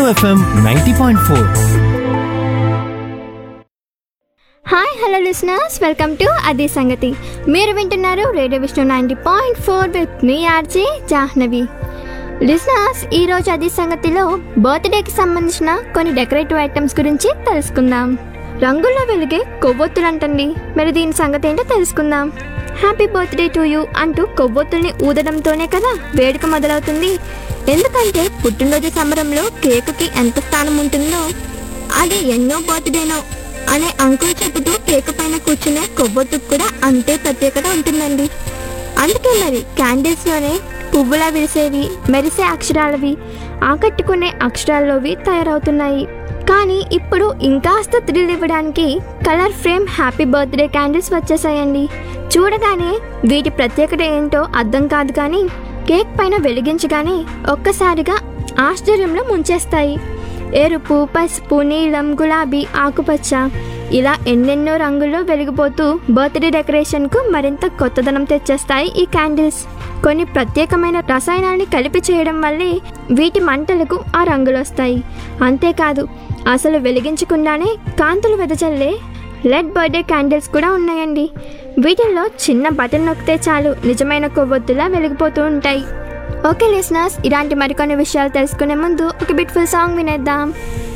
FM ninety point four hi hello listeners welcome to అది సంగతి మీరు వింటున్నారు radio Vishnu ninety point four with మీ ఆర్జే జాహ్నవి లిసనర్స్ ఈరోజు అది సంగతిలో బర్త్డేకి సంబంధించిన కొన్ని డెకరేటివ్ ఐటమ్స్ గురించి తెలుసుకుందాం రంగుల్లో వెలిగే కొవ్వొత్తులు అంటండి మరి దీని సంగతి ఏంటో తెలుసుకుందాం హ్యాపీ బర్త్డే టు యూ అంటూ కొవ్వొత్తుల్ని ఊదడంతోనే కదా వేడుక మొదలవుతుంది ఎందుకంటే పుట్టినరోజు సంబరంలో కేకుకి ఎంత స్థానం ఉంటుందో అది ఎన్నో బర్త్డేనో అనే అంకుల్ చెబుతూ కేక్ పైన కూర్చునే కొవ్వొత్తుకు కూడా అంతే ప్రత్యేకత ఉంటుందండి అందుకే మరి క్యాండిల్స్ లోనే పువ్వులా విరిసేవి మెరిసే అక్షరాలవి ఆకట్టుకునే అక్షరాల్లోవి తయారవుతున్నాయి కానీ ఇప్పుడు ఇంకాస్త థ్రిల్ ఇవ్వడానికి colour frame happy birthday candles వచ్చేసాయండి చూడగానే వీటి ప్రత్యేకత ఏంటో అర్థం కాదు కానీ కేక్ పైన వెలిగించగానే ఒక్కసారిగా ఆశ్చర్యంలో ముంచేస్తాయి ఎరుపు పసుపు నీలం గులాబీ ఆకుపచ్చ ఇలా ఎన్నెన్నో రంగుల్లో వెలిగిపోతూ బర్త్డే డెకరేషన్కు మరింత కొత్తదనం తెచ్చేస్తాయి ఈ క్యాండిల్స్ కొన్ని ప్రత్యేకమైన రసాయనాన్ని కలిపి చేయడం వల్లే వీటి మంటలకు ఆ రంగులు వస్తాయి అంతేకాదు అసలు వెలిగించకుండానే కాంతులు వెదజల్లే లెడ్ బర్త్డే క్యాండిల్స్ కూడా ఉన్నాయండి వీటిల్లో చిన్న బటన్ నొక్కితే చాలు నిజమైన కొవ్వొత్తులా వెలిగిపోతూ ఉంటాయి ఓకే లిసనర్స్ ఇలాంటి మరికొన్ని విషయాలు తెలుసుకునే ముందు ఒక బ్యూటిఫుల్ సాంగ్ వినేద్దాం